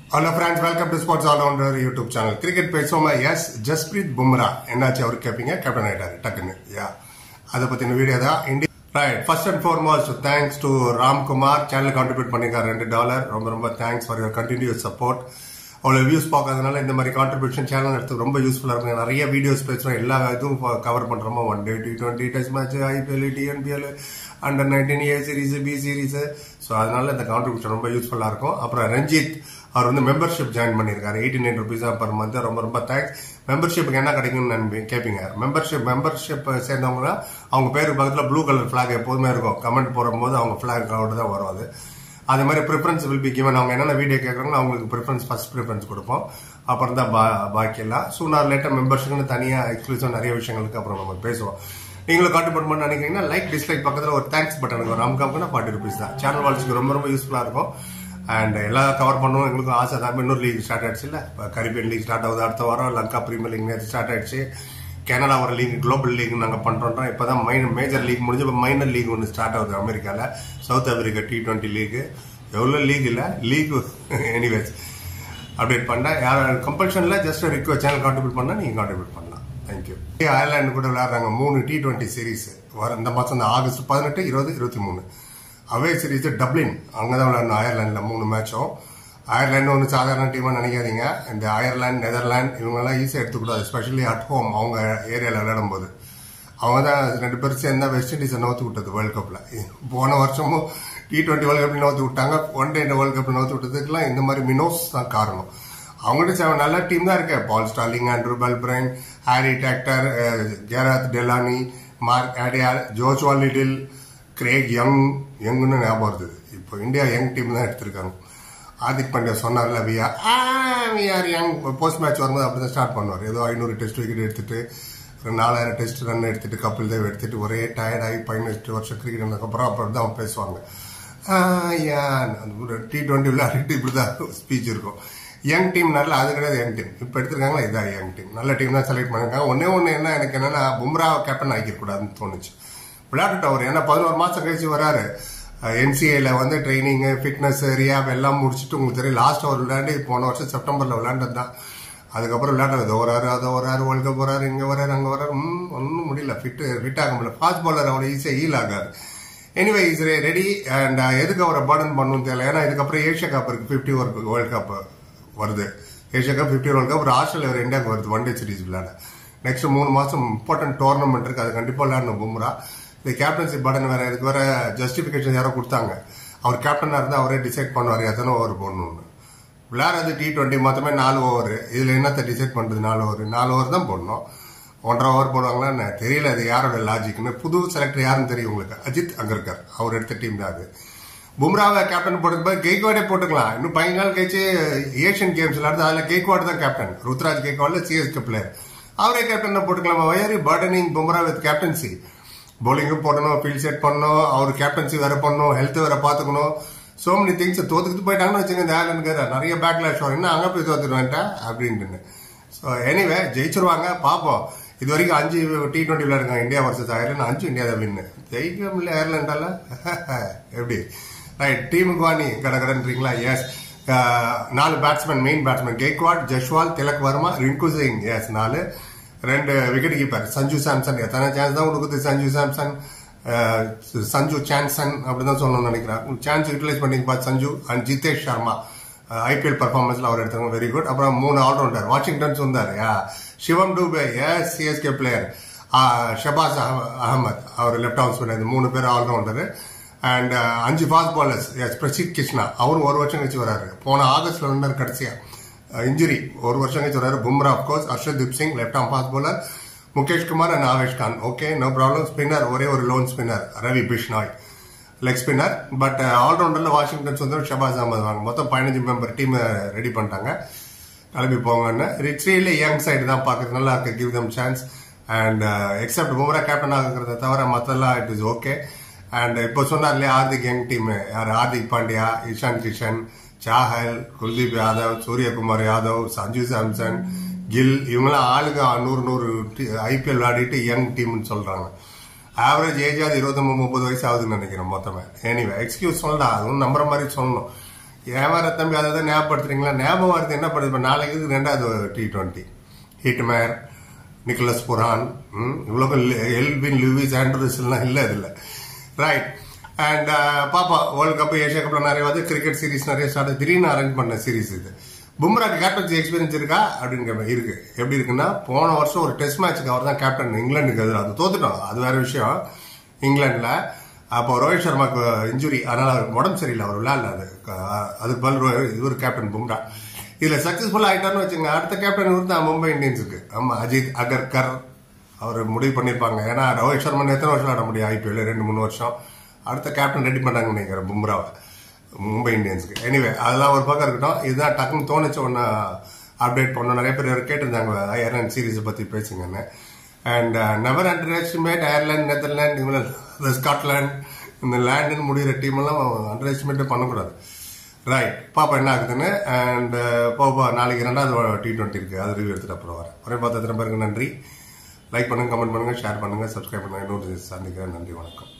hello friends welcome to sports allrounder YouTube channel cricket பேசுவோமா yes Jasprit Bumrah என்னாச்சு அவருக்கு கேட்பீங்க கேப்டன் ஆயிட்டாரு டக்குன்னு யா அதை பத்தின வீடியோ தான் India right first and foremost thanks to Ramkumar channel contribute பண்ணிருக்காரு ரெண்டு டாலர் ரொம்ப ரொம்ப thanks for your continues support அவ்வளோ வியூஸ் பார்க்கறதுனால இந்த மாதிரி கான்ட்ரிபியூஷன் சேனல் எடுத்து ரொம்ப யூஸ்ஃபுல்லாக இருக்கும் நிறைய வீடியோஸ் பேசுகிறோம் எல்லா இதுவும் கவர் பண்ணுறோமோ one day T twenty test match IPL TNPL under nineteen A series B series so அதனால இந்த கான்ட்ரிபியூஷன் ரொம்ப யூஸ்ஃபுல்லாக இருக்கும் அப்புறம் ரஞ்சித் அவர் வந்து மெம்பர்ஷிப் ஜாயின் பண்ணியிருக்காரு eighty nine rupees per month ரொம்ப ரொம்ப தேங்க்ஸ் மெம்பர்ஷிப்புக்கு என்ன கிடைக்கும்னு நான் கேட்பீங்க மெம்பர்ஷிப் மெம்பர்ஷிப் சேர்ந்தவங்கன்னா அவங்க பேருக்கு பக்கத்தில் ப்ளூ கலர் ஃபிளாக் எப்போதுமே இருக்கும் கமெண்ட் போடும்போது அவங்க ஃபிளாக் அவுட் தான் வரும் அது அது மாதிரி ப்ரிஃபரன்ஸ் வில் பி கிவன் அவங்க என்னென்ன வீடியோ கேட்குறாங்களோ அவங்களுக்கு ப்ரிஃபரன்ஸ் ஃபர்ஸ்ட் ப்ரிஃபரன்ஸ் கொடுப்போம் அப்புறம் தான் பா பாக்கி எல்லாம் சூனார் லேட்டர் மெம்பர்ஷிப்னு தனியாக எக்ஸ்க்ளூசிவ் நிறைய விஷயங்களுக்கு அப்புறம் நம்ம பேசுவோம் நீங்களும் கான்ட்ரிபியூட் பண்ண நினைக்கிறீங்கன்னா லைக் டிஸ்லைக் பக்கத்தில் ஒரு தேங்க்ஸ் பட்டன் வரும் அம்காம்க்குனா ஃபார்ட்டி ருபீஸ் தான் சேனல் வால்ஸுக்கு ரொம்ப ரொம்ப யூஸ்ஃபுல்லாக இருக்கும் அண்ட் எல்லாம் கவர் பண்ணுவோம் எங்களுக்கும் ஆசை தான் இன்னொரு லீக் ஸ்டார்ட் ஆயிடுச்சு இல்லை இப்போ கரிபியன் லீக் ஸ்டார்ட் ஆகுது அடுத்த வாரம் லங்கா பிரீமியர் லீக் நேற்று ஸ்டார்ட் ஆயிடுச்சு கனடா ஒரு லீக் குளோபல் லீக் நாங்கள் பண்ணுறோம் இப்போ தான் மைனர் மேஜர் லீக் முடிஞ்சு இப்போ மைனர் லீக் ஒன்று ஸ்டார்ட் ஆகுது அமெரிக்காவில் south Africa T twenty league எவ்வளோ லீக் இல்லை லீக் எனிவேஸ் அப்டேட் பண்ணேன் யார் கம்பல்ஷனில் ஜஸ்ட் ரிக்வஸ்ட் சேனல் கான்ட்ரிபியூட் பண்ணால் நீங்கள் கான்ட்ரிபியூட் பண்ணலாம் தேங்க்யூ அயர்லாந்து கூட விளையாடுறாங்க மூணு டி டுவெண்ட்டி சீரீஸ் வர இந்த மாதம் தான் ஆகஸ்ட் பதினெட்டு இருபது இருபத்தி மூணு அவே சீரீஸ் டப்ளின் அங்கே தான் விளையாடணும் அயர்லாண்டில் மூணு மேட்சும் அயர்லாண்டு ஒன்றும் சாதாரண டீமாக நினைக்காதீங்க இந்த அயர்லாந்து நெதர்லாந்து இவங்கெல்லாம் ஈஸியாக எடுத்துக்கூடாது எஸ்பெஷலி அட் ஹோம் அவங்க ஏரியாவில் விளையாடும் போது அவங்க தான் ரெண்டு பேரும் சேர்ந்தா வெஸ்ட் இண்டீஸை நோத்து விட்டது வேர்ல்ட் கப்பில் போன வருஷமும் டி டுவெண்ட்டி வேர்ல்ட் கப்ல நோத்து விட்டாங்க ஒன் டே வேர்ல்ட் கப்ல நோத்து விட்டதுக்குலாம் இந்த மாதிரி மினோஸ் தான் காரணம் அவங்ககிட்ட நல்ல டீம் தான் இருக்கு Paul Stirling Andrew Balbirnie Harry Tector Gareth Delany Mark Adair Joshua Little Craig Young யங்னு ஞாபகம் வருது இப்போ இந்தியா யங் டீம் தான் எடுத்திருக்காங்க ஆதிக் பாண்டியா சொன்னார்ல we are we are young post match வரும்போது அப்படி தான் ஸ்டார்ட் பண்ணுவார் ஏதோ ஐநூறு டெஸ்ட் விக்கெட் எடுத்துட்டு ஒரு நாலாயிரம் டெஸ்ட் ரன் எடுத்துட்டு கபில் தேவ் எடுத்துட்டு ஒரே டயர்ட் ஆகி பதினெட்டு வருஷம் கிரிக்கெட் அப்புறம் அப்புறம் தான் பேசுவாங்க டி டுவெண்ட்டி விளையாடிட்டு இப்படி தான் ஸ்பீச் இருக்கும் யங் டீம் நல்ல அது கிடையாது யங் டீம் இப்போ எடுத்திருக்காங்களா இதான் யங் டீம் நல்ல டீம் தான் செலக்ட் பண்ணிருக்காங்க ஒன்னே ஒன்று என்ன எனக்கு என்னன்னா பும்ரா கேப்டன் ஆக்கிடக்கூடாதுன்னு தோணுச்சு விளையாட்டுட்டு அவர் ஏன்னா பதினோரு மாசம் கழிச்சு வராரு என்சிஏல வந்து ட்ரைனிங் ஃபிட்னஸ் ரியாப் எல்லாம் முடிச்சுட்டு உங்களுக்கு தெரியும் லாஸ்ட் அவர் விளையாண்டு போன வருஷம் செப்டம்பர்ல விளையாண்டது தான் அதுக்கப்புறம் விளையாடுறது வராரு அதை வராரு வேர்ல்ட் கப் வராரு இங்க வராரு அங்க வராரு ஒன்றும் முடியல ஃபிட் ஃபிட் ஆக முடியல ஃபாஸ்ட் பாலர் அவ்வளோ ஈஸியாக ஹீல் ஆகாது எனிவே இஸ் ரெடி அண்ட் எதுக்கு அவரை பர்டன் பண்ணணும் தெரியல ஏன்னா இதுக்கப்புறம் ஏஷியா கப் இருக்கு ஃபிஃப்டி ஒர்க் வேர்ல்ட் கப் வருது Asia cup fifty world cup Australia ஒரு இந்தியாவுக்கு வருது ஒன் டே சீரிஸ் விளையாட நெக்ஸ்ட் மூணு மாசம் இம்பார்ட்டன்ட் டோர்னமெண்ட் இருக்கு அது கண்டிப்பா விளையாடணும் பும்ரா இந்த கேப்டன்சி பட்டன் வேற இதுக்கு வேற ஜஸ்டிபிகேஷன் யாரோ கொடுத்தாங்க அவர் கேப்டனா இருந்தா அவரே டிசைட் பண்ணுவார் எத்தனை ஓவர் போடணும்னு விளையாடுறது டி டுவெண்ட்டி மொத்தமே நாலு ஓவர் இதுல என்னத்தை டிசைட் பண்றது நாலு ஓவர் நாலு ஓவர் தான் போடணும் ஒன்றரை ஓவர் போடுவாங்களா தெரியல அது யாரோட லாஜிக்னு புது செலக்டர் யாருன்னு தெரியும் உங்களுக்கு அஜித் அகர்கர் அவர் எடுத்த டீம் தான் அது பும்ராவை கேப்டன் போட்டுக்கு கெய்க்வாடே போட்டுக்கலாம் இன்னும் பதினஞ்சு நாள் கழிச்சு ஏஷியன் கேம்ஸ் விளையாடுது அதுல கெய்க்வாட் தான் கேப்டன் ருத்ராஜ் கெய்க்வாட்ல சிஎஸ்கே பிளேயர் அவரே கேப்டன் போட்டுக்கலாம் worry burdening Bumrah with captaincy பவுலிங்கும் போடணும் ஃபீல்ட் செட் பண்ணணும் அவர் கேப்டன்சி வேற பண்ணணும் ஹெல்த் வேற பாத்துக்கணும் சோ மெனி திங்ஸ் தோத்துக்கிட்டு போயிட்டாங்கன்னு வச்சுங்க இந்த ஆலனுக்கு நிறைய பேக்லாஷ் வரும் என்ன அங்க போய் தோத்துருவேன்ட்டா அப்படின்ட்டு ஸோ எனிவே ஜெயிச்சிருவாங்க பார்ப்போம் இது வரைக்கும் அஞ்சு டி டுவெண்ட்டி விளையாடுங்க இந்தியா வர்சஸ் அயர்லாந்து அஞ்சு இந்தியா தான் வின்னு ஜெயிக்க முடியல அயர்லாண்டால எப்படி ரைட் டீமுக்கு வாணி கடகடன்றீங்களா எஸ் நாலு batsman main batsman Gaikwad Jaiswal Tilak Varma Rinku Singh yes நாலு ரெண்டு விக்கெட் கீப்பர் சஞ்சு சாம்சன் எத்தனை சான்ஸ் தான் கொடுக்குது சஞ்சு சாம்சன் சஞ்சு சான்சன் அப்படிதான் சொல்லணும்னு நினைக்கிறேன் சான்ஸ் யூட்டிலைஸ் பண்ணி பார்த்து சஞ்சு அண்ட் ஜிதேஷ் சர்மா ஐபிஎல் பர்ஃபார்மன்ஸ்ல அவர் எடுத்தாங்க வெரி குட் அப்புறம் மூணு ஆல்ரவுண்டர் வாஷிங்டன் வந்தார் Shivam Dube yes CSK player Shahbaz Ahmed அவர் லெப்ட் ஹவுஸ் ஸ்பின்னர் மூணு பேர் ஆல்ரவுண்டர் அண்ட் அஞ்சு fast bowlers yes Prasidh Krishna அவரும் ஒரு வருஷம் கழிச்சு வராரு போன ஆகஸ்ட்ல வந்தார் கடைசியா இன்ஜுரி ஒரு வருஷம் கழிச்சு வராரு Bumrah of course Arshdeep Singh left arm fast bowler Mukesh Kumar and Avesh Khan okay no problem spinner ஒரே ஒரு lone spinner Ravi Bishnoi leg spinner but ஆல்ரவுண்டர்ல வாஷிங்டன் சுந்தர் ஷபாஸ் அகமது வாங்க மொத்தம் பதினஞ்சு மெம்பர் டீம் ரெடி பண்ணிட்டாங்க கிளம்பி போங்கன்னு ரிட்ரீல யங் சைடு தான் பாக்குறது நல்லா இருக்கு give them chance and except Bumrah captain ஆகுறத தவிர மத்தெல்லாம் இட் இஸ் ஓகே அண்ட் இப்போ சொன்னார் இல்லையா ஹார்திக் யங் டீம் யார் ஹார்திக் பாண்டியா இஷான் கிஷன் சாஹல் குல்தீப் யாதவ் சூரியகுமார் யாதவ் சஞ்சு சாம்சன் கில் இவங்களாம் ஆளுங்க நூறு நூறு ஐபிஎல் விளையாடிட்டு யங் டீம்னு சொல்றாங்க ஆவரேஜ் ஏஜ் அது இருபத்தொம்பது முப்பது வயசு ஆகுதுன்னு நினைக்கிறேன் மொத்தமே எனிவே எக்ஸ்கியூஸ் சொல்லலாம் அதுவும் நம்புற மாதிரி சொல்லணும் ஏன் வர தம்பி அதை தான் ஞாபகப்படுத்துறீங்களா ஞாபகம் வருது என்ன பண்ணுது இப்போ நாளைக்கு இதுக்கு ரெண்டாவது T twenty Hetmyer Nicholas Pooran ம், இவ்வளவு எல்வின் லூவிஸ் ஆண்ட்ரூஸ் எல்லாம் இல்லை இதில் ரைட் அண்ட் பாப்பா வேர்ல்ட் கப் ஏஷியா கப்ல நிறைய வந்து கிரிக்கெட் சீரிஸ் நிறைய ஸ்டார்ட் திடீர்னு அரேஞ்ச் பண்ண சீரிஸ் இது பும்ராக்கு கேப்டன்சி எக்ஸ்பீரியன்ஸ் இருக்கா அப்படிங்கிற மாதிரி இருக்கு எப்படி இருக்குன்னா போன வருஷம் ஒரு டெஸ்ட் மேட்ச்சுக்கு அவர் தான் கேப்டன் இங்கிலாந்துக்கு எதிராக அது தோத்துட்டோம் அது வேற விஷயம் இங்கிலாந்துல அப்போ ரோஹித் சர்மாக்கு இன்ஜுரி அதனால அவருக்கு உடம்பு சரியில்லை அவர் விளையாடல அது அஹ் அதுக்கு பதில் ரோ- இவர் கேப்டன் பும்ரா இதுல சக்சஸ்ஃபுல் ஆயிட்டாருன்னு வச்சுங்க அடுத்த கேப்டன் இவர் தான் மும்பை இந்தியன்ஸுக்கு ஆமா அஜித் அகர்கர் அவர் முடிவு பண்ணிருப்பாங்க ஏன்னா ரோஹித் சர்மா எத்தனை வருஷம் ஆட முடியும் ஐபிஎல் ரெண்டு மூணு வருஷம் அடுத்த கேப்டன் ரெடி பண்ணாங்கன்னு நினைக்கிறேன் பும்ராவை மும்பை இந்தியன்ஸ்க்கு எனிவே அதெல்லாம் ஒரு பக்கம் இருக்கட்டும் இதுதான் டக்குன்னு தோணுச்சு ஒன்று அப்டேட் பண்ணோம் நிறைய பேர் கேட்டிருந்தாங்க அயர்லாந்து சீரீஸை பற்றி பேசுங்கன்னு and never underestimate Ireland Netherlands இவங்க ஸ்காட்லாந்து இந்த லேண்டுன்னு முடிகிற டீம் எல்லாம் அண்டர் எஸ்டிமேட்டே பண்ணக்கூடாது ரைட் பாப்பா என்ன ஆகுதுன்னு அண்ட் பாப்பா நாளைக்கு ரெண்டாவது டி டுவெண்ட்டி இருக்கு அது ரிவ்யூ எடுத்துட்டு அப்புறம் வரேன் ஒரே பார்த்து பேருக்கு நன்றி லைக் பண்ணுங்க கமெண்ட் பண்ணுங்க ஷேர் பண்ணுங்க சப்ஸ்கிரைப் பண்ணுங்க இன்னொரு சந்திக்கிறேன் நன்றி வணக்கம்